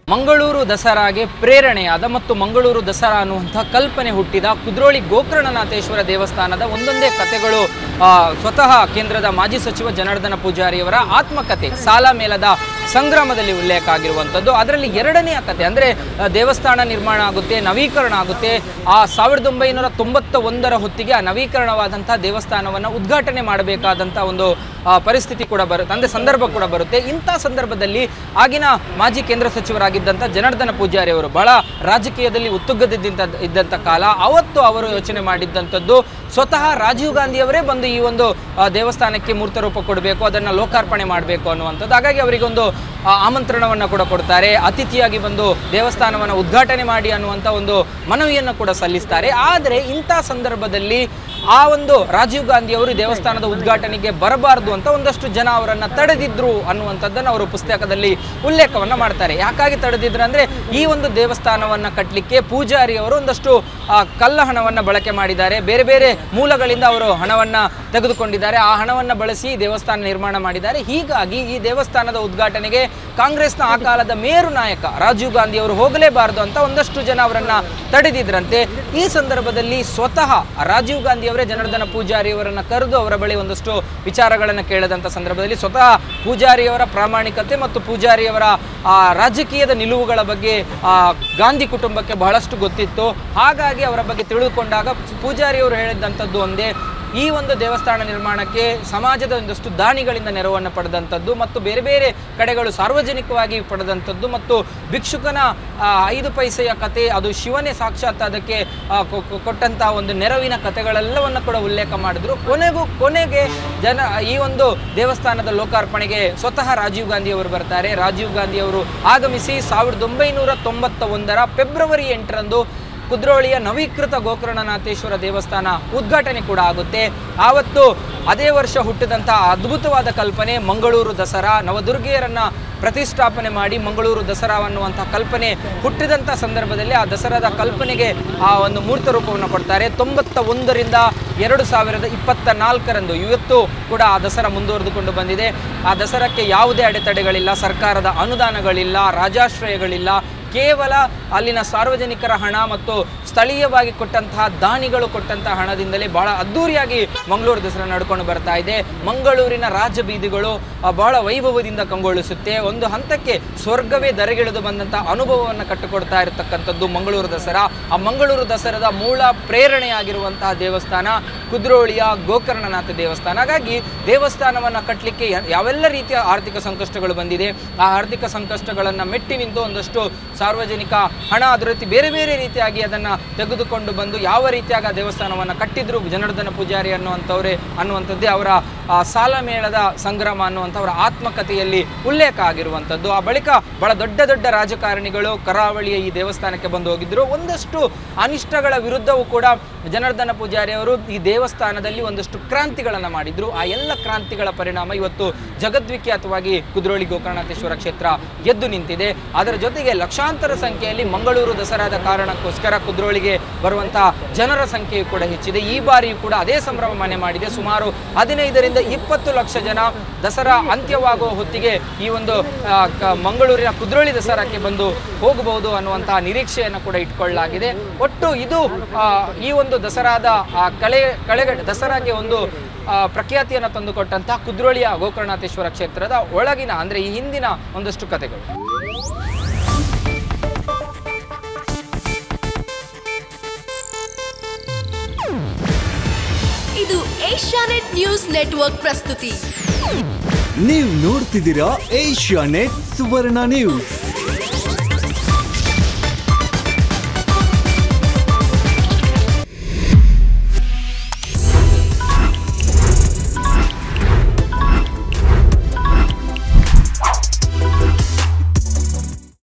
ಮಂಗಳೂರು ದಸರಾಗೆ ಪ್ರೇರಣೆಯಾದ ಮತ್ತು ಮಂಗಳೂರು ದಸರಾ ಅನ್ನುವಂಥ ಕಲ್ಪನೆ ಹುಟ್ಟಿದ ಕುದ್ರೋಳಿ ಗೋಕರ್ಣನಾಥೇಶ್ವರ ದೇವಸ್ಥಾನದ ಒಂದೊಂದೇ ಕಥೆಗಳು ಆ, ಸ್ವತಃ ಕೇಂದ್ರದ ಮಾಜಿ ಸಚಿವ ಜನಾರ್ದನ ಪೂಜಾರಿಯವರ ಆತ್ಮಕಥೆ ಸಾಲ ಮೇಲದ ಸಂಗ್ರಾಮದಲ್ಲಿ ಉಲ್ಲೇಖ ಆಗಿರುವಂಥದ್ದು ಅದರಲ್ಲಿ ಎರಡನೆಯ ಕಥೆ ಅಂದರೆ ದೇವಸ್ಥಾನ ನಿರ್ಮಾಣ ಆಗುತ್ತೆ ನವೀಕರಣ ಆಗುತ್ತೆ ಆ ಸಾವಿರದ ಒಂಬೈನೂರ ತೊಂಬತ್ತ ಒಂದರ ಹೊತ್ತಿಗೆ ಆ ನವೀಕರಣವಾದಂಥ ದೇವಸ್ಥಾನವನ್ನು ಉದ್ಘಾಟನೆ ಮಾಡಬೇಕಾದಂಥ ಒಂದು ಆ, ಪರಿಸ್ಥಿತಿ ಕೂಡ ಬರುತ್ತೆ ಅಂದರೆ ಸಂದರ್ಭ ಕೂಡ ಬರುತ್ತೆ ಇಂಥ ಸಂದರ್ಭದಲ್ಲಿ ಆಗಿನ ಮಾಜಿ ಕೇಂದ್ರ ಸಚಿವರಾಗಿದ್ದಂಥ ಜನಾರ್ದನ ಪೂಜಾರಿ ಅವರು ಬಹಳ ರಾಜಕೀಯದಲ್ಲಿ ಉತ್ತುಂಗದಿದ್ದಂಥ ಇದ್ದಂಥ ಕಾಲ ಅವತ್ತು ಅವರು ಯೋಚನೆ ಮಾಡಿದ್ದಂಥದ್ದು ಸ್ವತಃ ರಾಜೀವ್ ಗಾಂಧಿಯವರೇ ಬಂದು ಈ ಒಂದು ಆ, ದೇವಸ್ಥಾನಕ್ಕೆ ಮೂರ್ತ ರೂಪ ಕೊಡಬೇಕು ಅದನ್ನು ಲೋಕಾರ್ಪಣೆ ಮಾಡಬೇಕು ಅನ್ನುವಂಥದ್ದು ಹಾಗಾಗಿ ಅವರಿಗೊಂದು ಆ, ಆಮಂತ್ರಣವನ್ನು ಕೂಡ ಕೊಡ್ತಾರೆ ಅತಿಥಿಯಾಗಿ ಬಂದು ದೇವಸ್ಥಾನವನ್ನು ಉದ್ಘಾಟನೆ ಮಾಡಿ ಅನ್ನುವಂಥ ಒಂದು ಮನವಿಯನ್ನು ಕೂಡ ಸಲ್ಲಿಸ್ತಾರೆ ಆದರೆ ಇಂಥ ಸಂದರ್ಭದಲ್ಲಿ ಆ ಒಂದು ರಾಜೀವ್ ಗಾಂಧಿ ಅವರು ದೇವಸ್ಥಾನದ ಉದ್ಘಾಟನೆಗೆ ಬರಬಾರದು ಅಂತ ಒಂದಷ್ಟು ಜನ ಅವರನ್ನು ತಡೆದಿದ್ರು ಅನ್ನುವಂಥದ್ದನ್ನು ಅವರು ಪುಸ್ತಕದಲ್ಲಿ ಉಲ್ಲೇಖವನ್ನು ಮಾಡ್ತಾರೆ ಯಾಕಾಗಿ ತಡೆದಿದ್ರು ಅಂದರೆ ಈ ಒಂದು ದೇವಸ್ಥಾನವನ್ನು ಕಟ್ಟಲಿಕ್ಕೆ ಪೂಜಾರಿ ಅವರು ಒಂದಷ್ಟು ಆ, ಕಲ್ಲ ಹಣವನ್ನು ಬಳಕೆ ಮಾಡಿದ್ದಾರೆ ಬೇರೆ ಬೇರೆ ಮೂಲಗಳಿಂದ ಅವರು ಹಣವನ್ನು ತೆಗೆದುಕೊಂಡಿದ್ದಾರೆ ಆ ಹಣವನ್ನು ಬಳಸಿ ದೇವಸ್ಥಾನ ನಿರ್ಮಾಣ ಮಾಡಿದ್ದಾರೆ ಹೀಗಾಗಿ ಈ ದೇವಸ್ಥಾನದ ಉದ್ಘಾಟನೆಗೆ ಕಾಂಗ್ರೆಸ್ನ ಆ ಕಾಲದ ಮೇರು ನಾಯಕ ರಾಜೀವ್ ಗಾಂಧಿ ಅವರು ಹೋಗಲೇಬಾರದು ಅಂತ ಒಂದಷ್ಟು ಜನ ಅವರನ್ನ ತಡೆದಿದ್ರಂತೆ ಈ ಸಂದರ್ಭದಲ್ಲಿ ಸ್ವತಃ ರಾಜೀವ್ ಗಾಂಧಿ ಅವರೇ ಜನಾರ್ದನ ಪೂಜಾರಿ ಅವರನ್ನ ಕರೆದು ಅವರ ಬಳಿ ಒಂದಷ್ಟು ವಿಚಾರಗಳನ್ನು ಕೇಳದಂಥ ಸಂದರ್ಭದಲ್ಲಿ ಸ್ವತಃ ಪೂಜಾರಿಯವರ ಪ್ರಾಮಾಣಿಕತೆ ಮತ್ತು ಪೂಜಾರಿಯವರ ಆ, ರಾಜಕೀಯದ ನಿಲುವುಗಳ ಬಗ್ಗೆ ಆ, ಗಾಂಧಿ ಕುಟುಂಬಕ್ಕೆ ಬಹಳಷ್ಟು ಗೊತ್ತಿತ್ತು ಹಾಗಾಗಿ ಅವರ ಬಗ್ಗೆ ತಿಳಿದುಕೊಂಡಾಗ ಪೂಜಾರಿಯವರು ಹೇಳಿದಂಥದ್ದು ಒಂದೇ ಈ ಒಂದು ದೇವಸ್ಥಾನ ನಿರ್ಮಾಣಕ್ಕೆ ಸಮಾಜದ ಒಂದಷ್ಟು ದಾನಿಗಳಿಂದ ನೆರವನ್ನು ಪಡೆದಂಥದ್ದು ಮತ್ತು ಬೇರೆ ಬೇರೆ ಕಡೆಗಳು ಸಾರ್ವಜನಿಕವಾಗಿ ಪಡೆದಂಥದ್ದು ಮತ್ತು ಭಿಕ್ಷುಕನ ಆ, ಐದು ಪೈಸೆಯ ಕತೆ ಅದು ಶಿವನೇ ಸಾಕ್ಷಾತ್ ಅದಕ್ಕೆ ಆ, ಕೊ- ಕೊ- ಕೊಟ್ಟಂತಹ ಒಂದು ನೆರವಿನ ಕಥೆಗಳೆಲ್ಲವನ್ನು ಕೂಡ ಉಲ್ಲೇಖ ಮಾಡಿದ್ರು ಕೊನೆಗೂ ಕೊನೆಗೆ ಜನ ಈ ಒಂದು ದೇವಸ್ಥಾನದ ಲೋಕಾರ್ಪಣೆಗೆ ಸ್ವತಃ ರಾಜೀವ್ ಗಾಂಧಿ ಅವರು ಬರ್ತಾರೆ ರಾಜೀವ್ ಗಾಂಧಿ ಅವರು ಆಗಮಿಸಿ ಸಾವಿರದ ಒಂಬೈನೂರ ತೊಂಬತ್ತ ಒಂದರ ಫೆಬ್ರವರಿ ಎಂಟರಂದು ಕುದ್ರೋಳಿಯ ನವೀಕೃತ ಗೋಕರ್ಣನಾಥೇಶ್ವರ ದೇವಸ್ಥಾನ ಉದ್ಘಾಟನೆ ಕೂಡ ಆಗುತ್ತೆ ಆವತ್ತು ಅದೇ ವರ್ಷ ಹುಟ್ಟಿದಂತಹ ಅದ್ಭುತವಾದ ಕಲ್ಪನೆ ಮಂಗಳೂರು ದಸರಾ ನವದುರ್ಗೆಯರನ್ನ ಪ್ರತಿಷ್ಠಾಪನೆ ಮಾಡಿ ಮಂಗಳೂರು ದಸರಾ ಅನ್ನುವಂಥ ಕಲ್ಪನೆ ಹುಟ್ಟಿದಂಥ ಸಂದರ್ಭದಲ್ಲಿ ಆ ದಸರಾದ ಕಲ್ಪನೆಗೆ ಆ ಒಂದು ಮೂರ್ತ ರೂಪವನ್ನು ಕೊಡ್ತಾರೆ ತೊಂಬತ್ತ ಒಂದರಿಂದ ಎರಡು ಸಾವಿರದ ಇಪ್ಪತ್ತ ನಾಲ್ಕರಂದು ಇವತ್ತು ಕೂಡ ಆ ದಸರಾ ಮುಂದುವರೆದುಕೊಂಡು ಬಂದಿದೆ ಆ ದಸರಾಕ್ಕೆ ಯಾವುದೇ ಅಡೆತಡೆಗಳಿಲ್ಲ ಸರ್ಕಾರದ ಅನುದಾನಗಳಿಲ್ಲ ರಾಜಾಶ್ರಯಗಳಿಲ್ಲ ಕೇವಲ ಅಲ್ಲಿನ ಸಾರ್ವಜನಿಕರ ಹಣ ಮತ್ತು ಸ್ಥಳೀಯವಾಗಿ ಕೊಟ್ಟಂತಹ ದಾನಿಗಳು ಕೊಟ್ಟಂತಹ ಹಣದಿಂದಲೇ ಬಹಳ ಅದ್ಧೂರಿಯಾಗಿ ಮಂಗಳೂರು ದಸರಾ ನಡ್ಕೊಂಡು ಬರ್ತಾ ಇದೆ ಮಂಗಳೂರಿನ ರಾಜಬೀದಿಗಳು ಆ, ಬಹಳ ವೈಭವದಿಂದ ಕಂಗೊಳಿಸುತ್ತೆ ಒಂದು ಹಂತಕ್ಕೆ ಸ್ವರ್ಗವೇ ದರೆಗಿಳಿದು ಬಂದಂತಹ ಅನುಭವವನ್ನು ಕಟ್ಟಿಕೊಡ್ತಾ ಇರತಕ್ಕಂಥದ್ದು ಮಂಗಳೂರು ದಸರಾ ಆ ಮಂಗಳೂರು ದಸರಾದ ಮೂಲ ಪ್ರೇರಣೆಯಾಗಿರುವಂತಹ ದೇವಸ್ಥಾನ ಕುದ್ರೋಳಿಯ ಗೋಕರ್ಣನಾಥ ದೇವಸ್ಥಾನ ಹಾಗಾಗಿ ದೇವಸ್ಥಾನವನ್ನು ಕಟ್ಟಲಿಕ್ಕೆ ಯಾವೆಲ್ಲ ರೀತಿಯ ಆರ್ಥಿಕ ಸಂಕಷ್ಟಗಳು ಬಂದಿದೆ ಆ ಆರ್ಥಿಕ ಸಂಕಷ್ಟಗಳನ್ನು ಮೆಟ್ಟಿ ನಿಂತು ಒಂದಷ್ಟು ಸಾರ್ವಜನಿಕ ಹಣ ಅದೇ ರೀತಿ ಬೇರೆ ಬೇರೆ ರೀತಿಯಾಗಿ ಅದನ್ನು ತೆಗೆದುಕೊಂಡು ಬಂದು ಯಾವ ರೀತಿಯಾಗಿ ಆ ದೇವಸ್ಥಾನವನ್ನು ಕಟ್ಟಿದ್ರು ಜನಾರ್ದನ ಪೂಜಾರಿ ಅನ್ನುವಂಥವ್ರೆ ಅನ್ನುವಂಥದ್ದೇ ಅವರ ಆ, ಸಾಲ ಮೇಳದ ಸಂಗ್ರಾಮ ಅನ್ನುವಂಥ ಅವರ ಆತ್ಮಕಥೆಯಲ್ಲಿ ಉಲ್ಲೇಖ ಆಗಿರುವಂಥದ್ದು ಆ ಬಳಿಕ ಬಹಳ ದೊಡ್ಡ ದೊಡ್ಡ ರಾಜಕಾರಣಿಗಳು ಕರಾವಳಿಯ ಈ ದೇವಸ್ಥಾನಕ್ಕೆ ಬಂದು ಹೋಗಿದ್ರು ಒಂದಷ್ಟು ಅನಿಷ್ಟಗಳ ವಿರುದ್ಧವೂ ಕೂಡ ಜನಾರ್ದನ ಪೂಜಾರಿ ಅವರು ಈ ದೇವಸ್ಥಾನದಲ್ಲಿ ಒಂದಷ್ಟು ಕ್ರಾಂತಿಗಳನ್ನು ಮಾಡಿದ್ರು ಆ ಎಲ್ಲ ಕ್ರಾಂತಿಗಳ ಪರಿಣಾಮ ಇವತ್ತು ಜಗದ್ವಿಖ್ಯಾತವಾಗಿ ಕುದ್ರೋಳಿ ಗೋಕರ್ಣನಾಥೇಶ್ವರ ಕ್ಷೇತ್ರ ಎದ್ದು ನಿಂತಿದೆ ಅದರ ಜೊತೆಗೆ ಲಕ್ಷಾಂತರ ಸಂಖ್ಯೆಯಲ್ಲಿ ಮಂಗಳೂರು ದಸರಾದ ಕಾರಣಕ್ಕೋಸ್ಕರ ಕುದ್ರೋಳಿಗೆ ಬರುವಂತಹ ಜನರ ಸಂಖ್ಯೆಯು ಕೂಡ ಹೆಚ್ಚಿದೆ ಈ ಬಾರಿಯೂ ಕೂಡ ಅದೇ ಸಂಭ್ರಮ ಮನೆ ಮಾಡಿದೆ ಸುಮಾರು ಹದಿನೈದರಿಂದ ಇಪ್ಪತ್ತು ಲಕ್ಷ ಜನ ದಸರಾ ಅಂತ್ಯವಾಗುವ ಹೊತ್ತಿಗೆ ಈ ಒಂದು ಆ, ಕ- ಮಂಗಳೂರಿನ ಕುದ್ರೋಳಿ ದಸರಾಕ್ಕೆ ಬಂದು ಹೋಗಬಹುದು ಅನ್ನುವಂತಹ ನಿರೀಕ್ಷೆಯನ್ನು ಕೂಡ ಇಟ್ಕೊಳ್ಳಲಾಗಿದೆ ಒಟ್ಟು ಇದು ಆ, ಈ ಒಂದು ದಸರಾದ ಆ ಕಳೆ ಕಳೆಗ ದಸರಾಗೆ ಒಂದು ಆ, ಪ್ರಖ್ಯಾತಿಯನ್ನು ತಂದುಕೊಟ್ಟಂತಹ ಕುದ್ರೋಳಿಯ ಗೋಕರ್ಣನಾಥೇಶ್ವರ ಕ್ಷೇತ್ರದ ಒಳಗಿನ ಅಂದರೆ ಈ ಹಿಂದಿನ ಒಂದಷ್ಟು ಕಥೆಗಳು ಇದು ಏಷ್ಯಾನೆಟ್ ನ್ಯೂಸ್ ನೆಟ್ವರ್ಕ್ ಪ್ರಸ್ತುತಿ ನೀವು ನೋಡ್ತಿದ್ದೀರಾ ಏಷ್ಯಾ ನೆಟ್ ಸುವರ್ಣ ನ್ಯೂಸ್